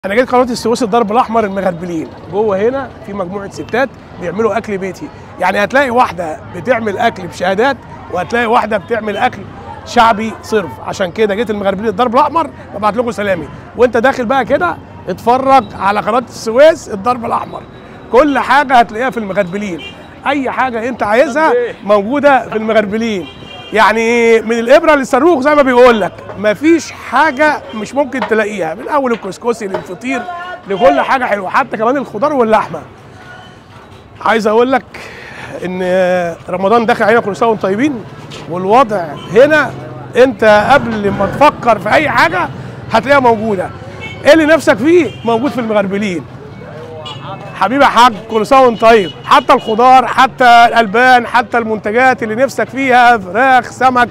انا جيت قناه السويس الضرب الاحمر المغربلين جوه هنا في مجموعه ستات بيعملوا اكل بيتي يعني هتلاقي واحده بتعمل اكل بشهادات وهتلاقي واحده بتعمل اكل شعبي صرف عشان كده جيت المغربلين الضرب الاحمر ببعت لكم سلامي وانت داخل بقى كده اتفرج على قناه السويس الضرب الاحمر كل حاجه هتلاقيها في المغربلين اي حاجه انت عايزها موجوده في المغربلين يعني من الابره للصاروخ زي ما بيقول لك مفيش حاجه مش ممكن تلاقيها من اول الكسكسي للفطير لكل حاجه حلوه حتى كمان الخضار واللحمه عايز اقول لك ان رمضان داخل علينا كل سنه وانتم طيبين والوضع هنا انت قبل ما تفكر في اي حاجه هتلاقيها موجوده ايه اللي نفسك فيه موجود في المغربلين حبيبي يا حاج كل سنه وانت طيب حتى الخضار حتى الالبان حتى المنتجات اللي نفسك فيها فراخ سمك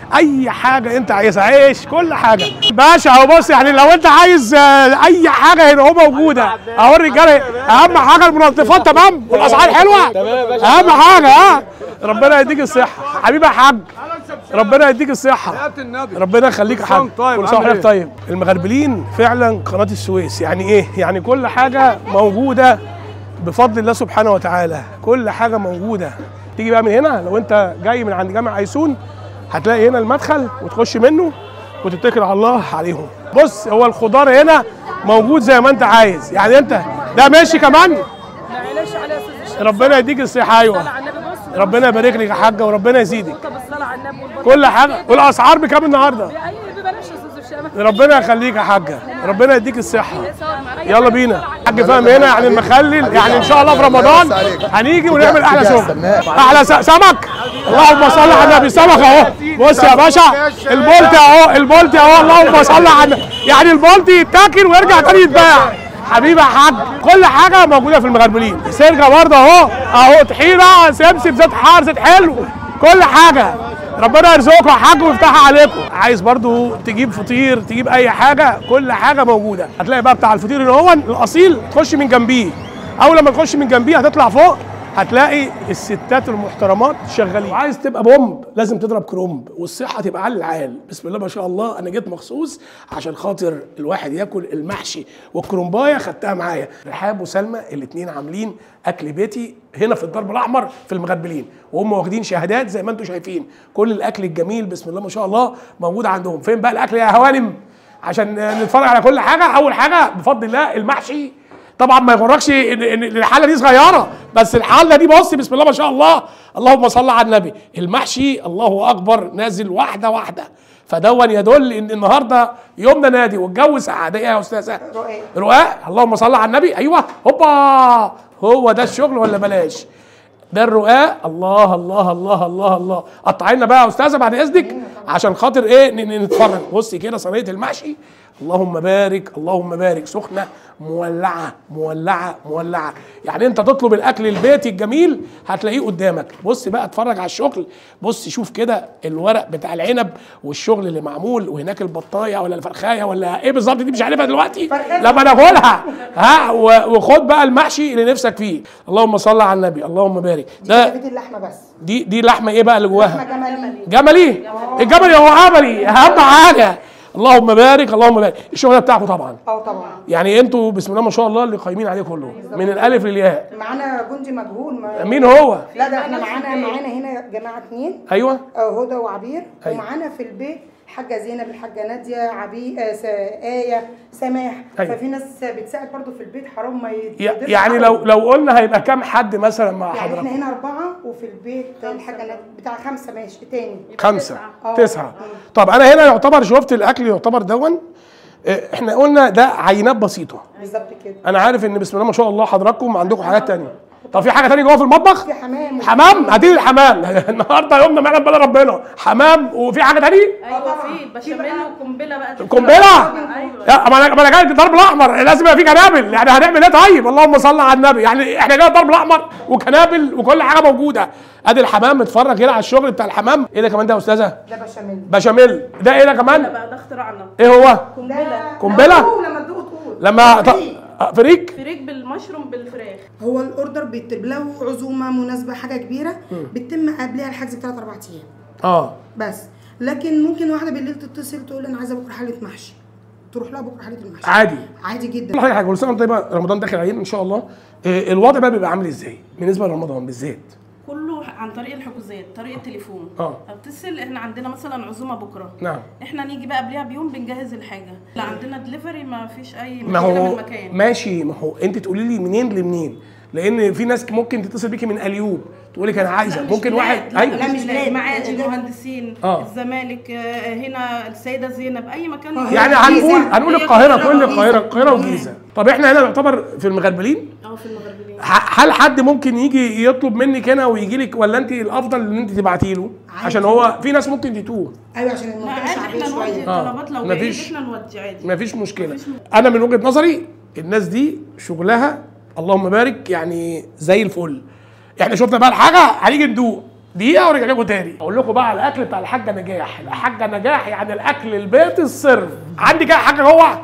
اي حاجه انت عايزها عيش كل حاجه باشا اهو بص يعني لو انت عايز آه، اي حاجه هنا اهو موجوده اهو الرجاله اهم حاجه المنظفات تمام والاسعار حلوه اهم حاجه ها ربنا يديك الصحه حبيبي يا حاج ربنا يديك الصحه ربنا يخليك يا حاج طيب، كل سنه عامل وحضرتك طيب المغربلين فعلا قناه السويس يعني ايه يعني كل حاجه موجوده بفضل الله سبحانه وتعالى كل حاجه موجوده تيجي بقى من هنا لو انت جاي من عند جامع ايسون هتلاقي هنا المدخل وتخش منه وتتكل على الله عليهم بص هو الخضار هنا موجود زي ما انت عايز يعني انت ده ماشي كمان معلش على اساس الشمس ربنا يديك الصحه ايوه على النبي بص ربنا يبارك لك يا حاجه وربنا يزيدك طب الصلاه على النبي والبركة. كل حاجه والاسعار بكام النهارده ايوه ببلاش يا استاذ الشمس ربنا يخليك يا حاجه ربنا يديك الصحه يلا بينا حاج فاهم هنا يعني المخلل يعني ان شاء الله في رمضان هنيجي ونعمل احلى شغل احلى س- سمك اللهم صل على النبي سمك اهو بص يا باشا البولتي اهو البولتي اهو اللهم صل على النبي يعني البولتي يتاكل ويرجع تاني يتباع حبيبي يا حاج كل حاجه موجوده في المغربلين سرجه برضه اهو اهو طحينه سمسم زيت حار زيت حلو كل حاجه ربنا يرزقكم يا حاج ويفتحها عليكم عايز برضو تجيب فطير تجيب اي حاجه كل حاجه موجوده هتلاقي بقى بتاع الفطير اللي هو الاصيل تخش من جنبيه اول لما تخش من جنبيه هتطلع فوق هتلاقي الستات المحترمات شغالين عايز تبقى بومب لازم تضرب كرومب والصحه تبقى على العال بسم الله ما شاء الله انا جيت مخصوص عشان خاطر الواحد ياكل المحشي والكرومبايه خدتها معايا رحاب وسلمى الاثنين عاملين اكل بيتي هنا في الضرب الاحمر في المغربلين وهم واخدين شهادات زي ما انتم شايفين كل الاكل الجميل بسم الله ما شاء الله موجود عندهم فين بقى الاكل يا هوانم عشان نتفرج على كل حاجه اول حاجه بفضل الله المحشي طبعا ما يغركش ان إن الحاله دي صغيره بس الحله دي بص بسم الله ما شاء الله اللهم صل على النبي المحشي الله اكبر نازل واحده واحده فدون يدل ان النهارده يومنا نادي والجو سعاده يا استاذه رقاق. رقاق اللهم صل على النبي ايوه هوبا هو ده الشغل ولا بلاش ده الرقاق الله الله الله الله الله قطعي لنا بقى يا استاذه بعد اذنك عشان خاطر ايه ن- ن- نتفرج بصي كده صينيه المحشي اللهم بارك اللهم بارك سخنه مولعه مولعه مولعه يعني انت تطلب الاكل البيتي الجميل هتلاقيه قدامك بص بقى اتفرج على الشغل بص شوف كده الورق بتاع العنب والشغل اللي معمول وهناك البطايه ولا الفرخايه ولا ايه بالظبط دي مش عارفها دلوقتي فرخاية. لما ناكلها ها و- وخد بقى المحشي اللي نفسك فيه اللهم صل على النبي اللهم بارك ده دي اللحمه بس دي دي لحمه ايه بقى اللي لحمه جواها جملي جملي الجملي هو عملي اهم حاجه اللهم بارك اللهم بارك الشغل ده بتاعكم طبعا اه طبعا يعني انتوا بسم الله ما شاء الله اللي قايمين عليه كله من الالف للياء معانا جندي مجهول ما مين هو لا ده احنا معانا معانا هنا جماعه اتنين ايوه آه، هدى وعبير أيوة. ومعانا في البيت الحاجه زينب الحاجه ناديه عبي آه س- ايه سماح أيوة. ففي ناس بتساعد برضو في البيت حرام ما ي- يتقدرش يعني لو لو قلنا هيبقى كام حد مثلا مع يعني احنا حضرتك هنا اربعه وفي البيت الحاجه نادية بتاع خمسه ماشي تاني خمسة آه. تسعة طب أنا هنا يعتبر شفت الأكل يعتبر دون اه، احنا قلنا ده عينات بسيطة بالظبط كده أنا عارف إن بسم الله ما شاء الله حضراتكم عندكم حاجات تانية طب في حاجة تانية جوه في المطبخ؟ في حمام حمام هاتي لي الحمام النهارده يومنا ما يعلم بلا ربنا حمام وفي حاجة تانية؟ ايوه في بشاميل وقنبله بقى قنبله ايوه لا ما انا ما انا جاي الضرب الاحمر لازم يبقى في كنابل يعني هنعمل ايه طيب اللهم صل على النبي يعني احنا جاي الضرب الاحمر وكنابل وكل حاجه موجوده ادي الحمام اتفرج كده على الشغل بتاع الحمام ايه ده كمان ده يا استاذه ده بشاميل بشاميل ده ايه ده كمان بقى ده اختراعنا ايه هو قنبله قنبلة؟ لما لما تدوق تقول لما ط... فريق. آه، فريك فريك بالمشروم بالفراخ هو الاوردر بيتم لو عزومه مناسبه حاجه كبيره بتتم قبلها الحجز بثلاث اربع ايام اه بس لكن ممكن واحده بالليل تتصل تقول انا عايزه بكره حله محشي تروح لها بكره حاله المحشي عادي عادي جدا كل حاجه حاجه كل سنه وانت طيبه رمضان داخل علينا ان شاء الله آه، الوضع بقى بيبقى عامل ازاي بالنسبه لرمضان بالذات كله عن طريق الحجوزات طريق التليفون اه. اتصل احنا عندنا مثلا عزومه بكره نعم احنا نيجي بقى قبلها بيوم بنجهز الحاجه لا عندنا دليفري ما فيش اي ما مشكله هو من المكان ماشي ما هو انت تقولي لي منين لمنين لان في ناس ممكن تتصل بيكي من اليوب تقول لك انا عايزه لا، مش ممكن بلاد. واحد لا, ايوه لا مش مش بلاد بلاد. معادي ده- المهندسين اه. الزمالك آه، هنا السيده زينب اي مكان اه. يعني الجيزة. هنقول هنقول هي القاهره القاهرة كل والجيزة. القاهره القاهره والجيزه طب احنا هنا نعتبر في المغربلين اه في المغربلين ح- هل حد ممكن يجي يطلب منك هنا ويجي لك ولا انت الافضل ان انت تبعتي له عادي. عشان هو في ناس ممكن تتوه ايوه عشان لا المنطقه عادي شعبيه احنا نودي شويه اه. الطلبات لو مفيش. بعيد احنا نودي عادي مفيش مشكله انا من وجهه نظري الناس دي شغلها اللهم بارك يعني زي الفل احنا شفنا بقى الحاجه هنيجي ندوق دقيقه ورجع لكم تاني اقول لكم بقى على الاكل بتاع الحاجه نجاح الحاجه نجاح يعني الاكل البيت الصرف عندي كده حاجه جوه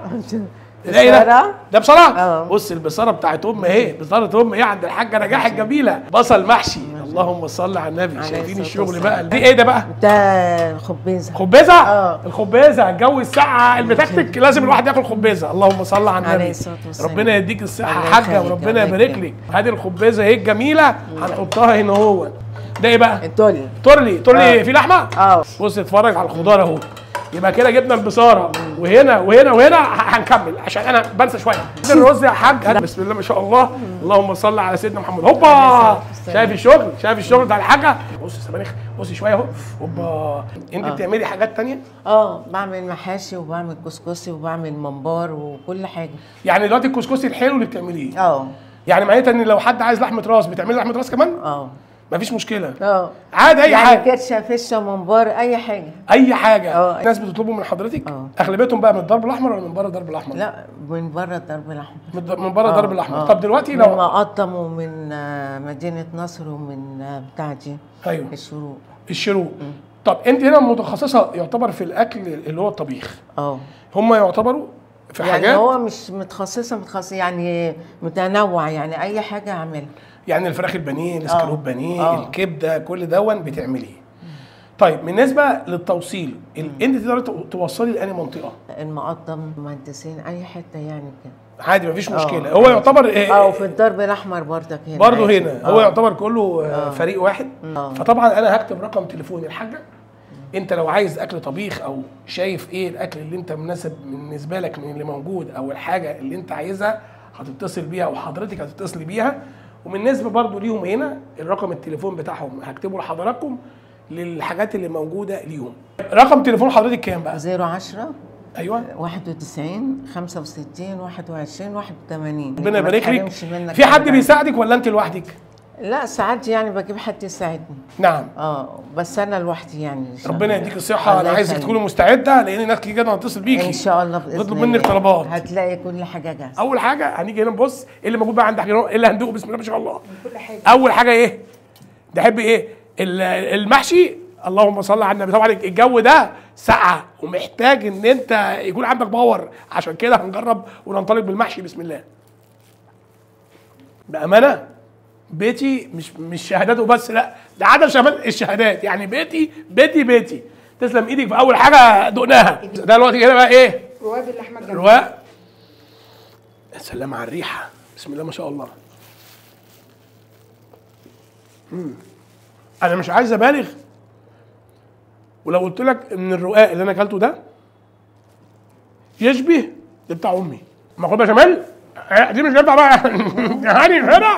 ده ايه ده؟ بصارة؟ ده بصرة؟ اه. بص البصارة بتاعت ام اهي بصارة ام ايه عند الحاجة نجاح الجميلة بصل محشي اللهم صل على النبي عليه شايفين الصلاة الشغل والسلام. بقى دي ايه ده بقى؟ ده خبيزه خبازة؟ اه. الخبازة الجو الساعة المتكتك لازم الواحد ياكل خبازة اللهم صل على عليه النبي الصلاة والسلام. ربنا يديك الصحة الله حاجة يخليك، وربنا الله يبارك يخليك. لك هذه الخبازة اهي الجميلة هنحطها هنا اهو ده ايه بقى؟ الدولي تورلي تورلي اه. في لحمة؟ اه بص اتفرج على الخضار اهو يبقى كده جبنا البصاره وهنا وهنا وهنا ه- هنكمل عشان انا بنسى شويه الرز يا حاج بسم الله ما شاء الله اللهم صل على سيدنا محمد هوبا شايف الشغل شايف الشغل بتاع الحاجه بص الصواريخ بص شويه اهو هوبا انت بتعملي حاجات تانية اه بعمل محاشي وبعمل كسكسي وبعمل ممبار وكل حاجه يعني دلوقتي الكسكسي الحلو اللي بتعمليه اه يعني معناتها ان لو حد عايز لحمه راس بتعملي لحمه راس كمان اه مفيش مشكله اه عادي اي يعني حاجه كرشه فشه ممبار اي حاجه اي حاجه اه. الناس بتطلبوا من حضرتك اه. اغلبيتهم بقى من الضرب الاحمر ولا من بره الضرب الاحمر لا من بره الدرب الاحمر من الض- من بره الضرب آه، الاحمر آه. طب دلوقتي من لو مقطم ومن آه، مدينه نصر ومن آه، بتاع دي ايوه الشروق الشروق طب انت هنا متخصصه يعتبر في الاكل اللي هو الطبيخ اه هم يعتبروا في يعني حاجات هو مش متخصصه متخصصه يعني متنوع يعني اي حاجه اعملها يعني الفراخ البانيه الاسكالوب بانيه آه. الكبده كل دون بتعمليه طيب بالنسبه للتوصيل ال- انت تقدري تو- توصلي لاني منطقه المقطم مهندسين اي حته يعني كده عادي مفيش آه. مشكله هو يعتبر اه آه وفي الدرب الاحمر برضك هنا برضه عادي. هنا هو آه. يعتبر كله آه، فريق واحد آه. فطبعا انا هكتب رقم تليفون الحاجه انت لو عايز اكل طبيخ او شايف ايه الاكل اللي انت مناسب بالنسبه لك من اللي موجود او الحاجه اللي انت عايزها هتتصل بيها او حضرتك هتتصلي بيها وبالنسبه برضو ليهم هنا الرقم التليفون بتاعهم هكتبه لحضراتكم للحاجات اللي موجوده ليهم رقم تليفون حضرتك كام بقى 010 ايوه 91 65 21 81 ربنا ما يبارك لك تحرمش منك في حد أبداً. بيساعدك ولا انت لوحدك لا ساعات يعني بجيب حد يساعدني نعم اه بس انا لوحدي يعني إن شاء ربنا الله. يديك الصحه انا الله عايزك يخليك. تكوني مستعده لان ناس كتير جدا هتتصل بيكي ان شاء الله باذن تطلب منك الله. طلبات. هتلاقي كل حاجه جاهزه اول حاجه هنيجي هنا نبص ايه اللي موجود بقى عند حاجه ايه اللي هندوقه بسم الله ما شاء الله كل حاجه اول حاجه ايه تحب ايه ال- المحشي اللهم صل على النبي طبعا الجو ده ساقعه ومحتاج ان انت يكون عندك باور عشان كده هنجرب وننطلق بالمحشي بسم الله بامانه بيتي مش مش شهادات وبس لا ده عدد شهادات الشهادات يعني بيتي بيتي بيتي تسلم ايدك في اول حاجه دقناها ده دلوقتي كده بقى ايه رواب اللحمه الجميله رواق يا سلام على الريحه بسم الله ما شاء الله مم. انا مش عايز ابالغ ولو قلت لك ان الرقاق اللي انا اكلته ده يشبه اللي بتاع امي مكرونه بشاميل آه، دي مش ينفع بقى يعني هنا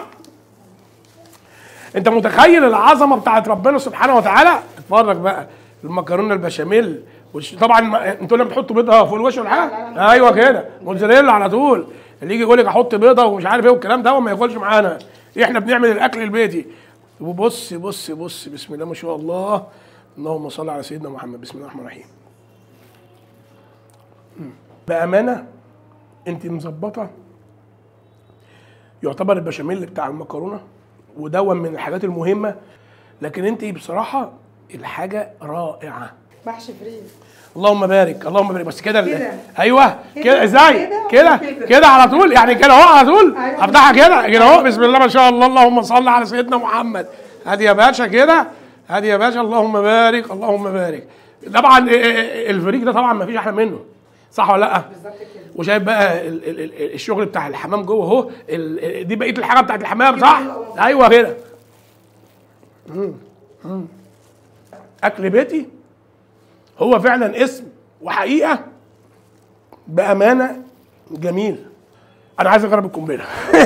انت متخيل العظمه بتاعت ربنا سبحانه وتعالى اتفرج بقى المكرونه البشاميل والش... طبعا ما- انتوا اللي بتحطوا بيضه فوق الوش ولا حاجه ايوه كده موتزاريلا على طول اللي يجي يقول لك احط بيضه ومش عارف ايه والكلام ده وما ياكلش معانا احنا بنعمل الاكل البيتي وبص بص بص بسم الله ما شاء الله اللهم صل على سيدنا محمد بسم الله الرحمن الرحيم مم. بامانه انت مظبطه يعتبر البشاميل بتاع المكرونه ودون من الحاجات المهمه لكن انت بصراحه الحاجه رائعه محشي فريز اللهم بارك اللهم بارك بس كده ال- كده. ايوه كده كده، ازاي كده، كده كده. كده على طول يعني كده اهو على طول أيوة. افتحها كده كده اهو بسم الله ما شاء الله اللهم صل على سيدنا محمد هادي يا باشا كده هادي يا باشا اللهم بارك اللهم بارك طبعا إيه- إيه- الفريق ده طبعا ما فيش احلى منه صح ولا لا وشايف بقى ال ال ال الشغل بتاع الحمام جوه اهو ال- ال- دي بقيه الحاجه بتاعت الحمام صح ايوه كده مم. مم. اكل بيتي هو فعلا اسم وحقيقه بامانه جميل انا عايز اجرب القنبله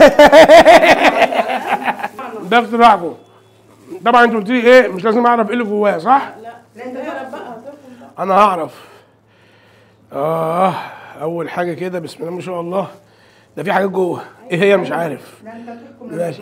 ده اختراعكم طبعا انت قلت لي ايه مش لازم اعرف ايه اللي جواه صح لا انت تعرف بقى انا هعرف اه اول حاجه كده بسم الله ما شاء الله ده في حاجات جوه ايه هي مش عارف ماشي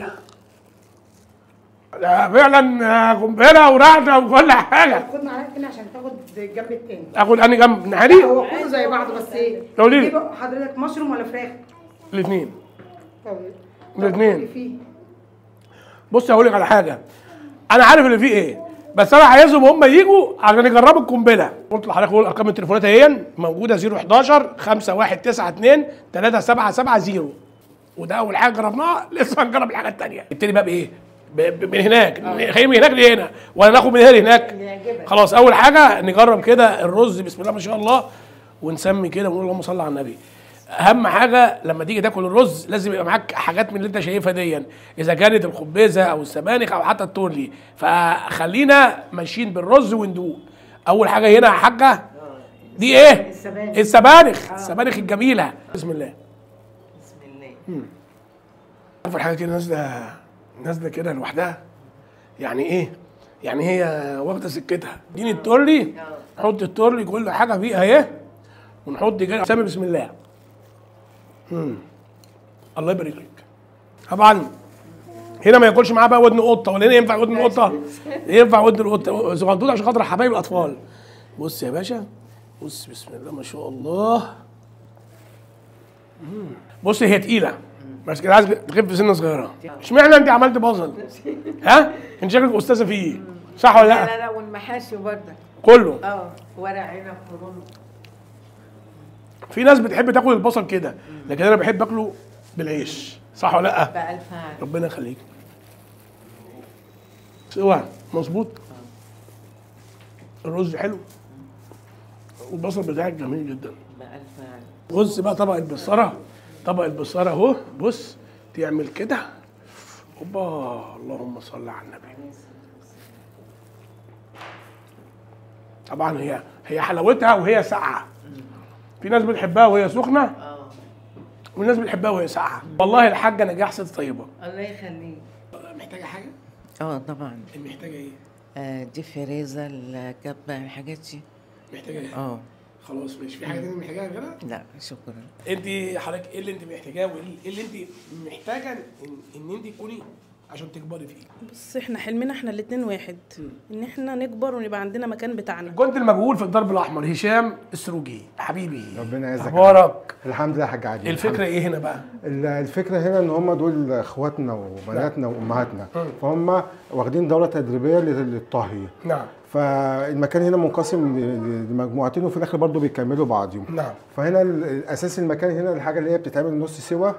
ده فعلا آه، قنبله ورعده وكل حاجه خد معاك هنا عشان تاخد الجنب التاني اخد انهي جنب نهاري هو كله زي بعضه بس ايه قولي لي. تجيب حضرتك مشروم ولا فراخ؟ الاثنين طب الاثنين. اللي فيه بص هقول لك على حاجه انا عارف اللي فيه ايه بس انا عايزهم هم يجوا عشان يجربوا القنبله قلت لحضرتك اقول ارقام التليفونات اهي موجوده 011 5192 3770 وده اول حاجه جربناها لسه هنجرب الحاجه الثانيه نبتدي بقى بايه؟ ب- ب- من هناك خلينا من هناك لهنا ولا ناخد من هنا لهناك خلاص اول حاجه نجرب كده الرز بسم الله ما شاء الله ونسمي كده ونقول اللهم صل على النبي اهم حاجه لما تيجي تاكل الرز لازم يبقى معاك حاجات من اللي انت شايفها دي اذا كانت الخبيزه او السبانخ او حتى التورلي فخلينا ماشيين بالرز وندوق اول حاجه هنا يا حاجه دي ايه السبانخ. السبانخ السبانخ الجميله بسم الله بسم الله عارف الحاجه كده نازله نازله كده لوحدها يعني ايه يعني هي واخده سكتها اديني التورلي نحط التورلي كل حاجه فيها اهي ونحط كده سامي بسم الله مم. الله يبارك لك طبعا هنا ما ياكلش معاه بقى ودن قطه ولا هنا ينفع ودن قطه ينفع ودن القطه صغنطوط عشان خاطر حبايب الاطفال بص يا باشا بص بسم الله ما شاء الله مم. بص هي تقيله بس كده عايز تخف سنه صغيره اشمعنى انت عملت بازل ها انت شكلك استاذه فيه صح ولا لا لا لا لا والمحاشي برضه كله اه ورق عنب كرنب في ناس بتحب تاكل البصل كده لكن انا بحب اكله بالعيش صح ولا لا بألف عين ربنا يخليك سوا مظبوط الرز حلو والبصل بتاعك جميل جدا بألف عين بص بقى طبق البصاره طبق البصاره اهو بص تعمل كده اوبا اللهم صل على النبي طبعا هي هي حلاوتها وهي ساقعه في ناس بتحبها وهي سخنه اه وناس بتحبها وهي ساقعه والله الحاجه نجاح ست طيبه الله يخليك محتاجه حاجه اه طبعا محتاجه ايه آه دي فريزة الكبة الحاجات دي محتاجه ايه اه خلاص ماشي في حاجه تانية محتاجاها غيرها لا شكرا انت حضرتك ايه اللي انت محتاجاه وايه اللي انت محتاجه ان, إن انت تكوني عشان تكبري فيه بص احنا حلمنا احنا الاتنين واحد ان احنا نكبر ونبقى عندنا مكان بتاعنا كنت المجهول في الضرب الاحمر هشام السروجي حبيبي ربنا يعزك اخبارك الحمد لله يا حاج عادل الفكره ايه هنا بقى ال- الفكره هنا ان هم دول اخواتنا وبناتنا وامهاتنا فهم واخدين دوره تدريبيه لل- للطهي نعم فالمكان هنا منقسم ل- ل- لمجموعتين وفي الاخر برضه بيكملوا بعضهم نعم فهنا ال- الاساس المكان هنا الحاجه اللي هي بتتعمل نص سوا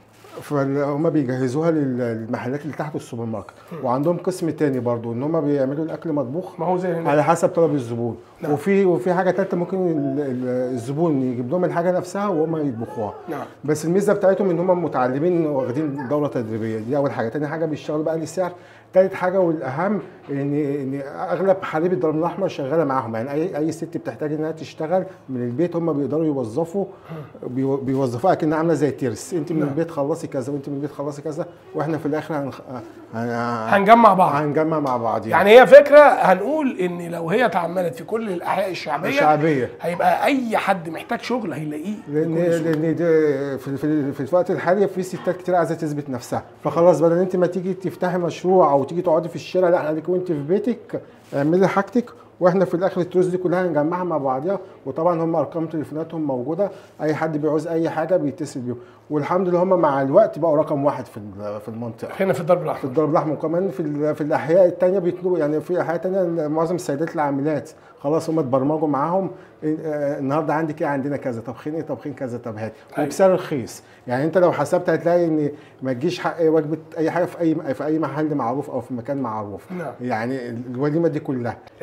فهم بيجهزوها لل- للمحلات اللي تحت السوبر ماركت وعندهم قسم تاني برضو ان هم بيعملوا الاكل مطبوخ ما هو زي هنا على حسب طلب الزبون نعم. وفي وفي حاجه ثالثه ممكن ال- ال- الزبون يجيب لهم الحاجه نفسها وهم يطبخوها نعم. بس الميزه بتاعتهم ان هم متعلمين واخدين دوره تدريبيه دي اول حاجه تاني حاجه بيشتغلوا بقى للسعر تالت حاجه والاهم ان ان اغلب حليب الدرام الاحمر شغاله معاهم يعني اي اي ست بتحتاج انها تشتغل من البيت هم بيقدروا يوظفوا بيو- بيوظفوها كانها عامله زي ترس انت من البيت خلصي كذا وانت من البيت خلصي كذا واحنا في الاخر هنخ... هن... هنجمع بعض هنجمع مع بعض يعني هي فكره هنقول ان لو هي اتعملت في كل الاحياء الشعبيه الشعبيه. هيبقى اي حد محتاج شغل هيلاقيه لان بكل سهولة. لان ده في في في الوقت الحالي في ستات كتير عايزه تثبت نفسها فخلاص بدل انت ما تيجي تفتحي مشروع او تيجي تقعدي في الشارع لا احنا ليك وانت في بيتك اعملي حاجتك واحنا في الاخر التروس دي كلها هنجمعها مع بعضيها وطبعا هم ارقام تليفوناتهم موجوده اي حد بيعوز اي حاجه بيتصل بيهم والحمد لله هم مع الوقت بقوا رقم واحد في ال- في المنطقه هنا في الضرب في الاحمر الضرب الاحمر وكمان في ال- في الاحياء التانية بيطلبوا يعني في احياء تانية معظم السيدات العاملات خلاص هم اتبرمجوا معاهم إيه، آه، النهارده عندك ايه عندنا كذا طبخين ايه طبخين كذا طب هات أيوة. وبسعر رخيص يعني انت لو حسبت هتلاقي ان ما تجيش حق وجبه اي حاجه في اي في اي محل معروف او في مكان معروف نعم. يعني الوليمه دي كلها المغربين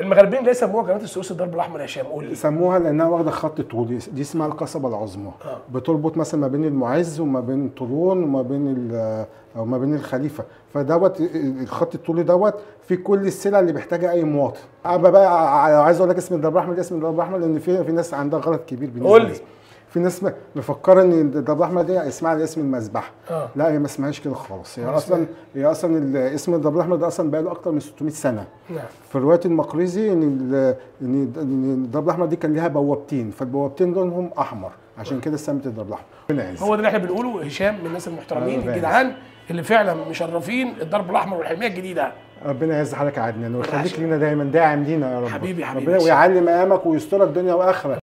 ليه سموها قناه السويس الدرب الاحمر يا هشام قول لي سموها لانها واخده خط طولي دي اسمها القصبه العظمى بتربط مثلا ما بين المعز وما بين طولون وما بين ال- او ما بين الخليفه فدوت الخط الطولي دوت في كل السلع اللي بيحتاجها اي مواطن انا بقى ع- عايز اقول لك اسم الدرب الاحمر ده اسم الدرب الاحمر لان في في ناس عندها غلط كبير بالنسبه قول لي. للاسم. في ناس م- مفكره ان الدرب الاحمر دي اسمها على اسم المذبحه آه. لا هي ما اسمهاش كده خالص هي أمال اصلا هي اصلا ال- اسم الدرب الاحمر ده اصلا بقى له اكتر من 600 سنه نعم في روايه المقريزي ان ال- ان ان الدرب الاحمر دي كان ليها بوابتين فالبوابتين لونهم احمر عشان كده سمت الدرب الاحمر ربنا يعز هو ده اللي احنا بنقوله هشام من الناس المحترمين الله الجدعان اللي فعلا مشرفين الدرب الاحمر والحلميه الجديده ربنا يعز حضرتك يا عدنان ويخليك يعيشك. لينا دايما داعم لينا يا رب حبيبي- حبيبي ربنا يا ويعلي مقامك ويسترك دنيا واخره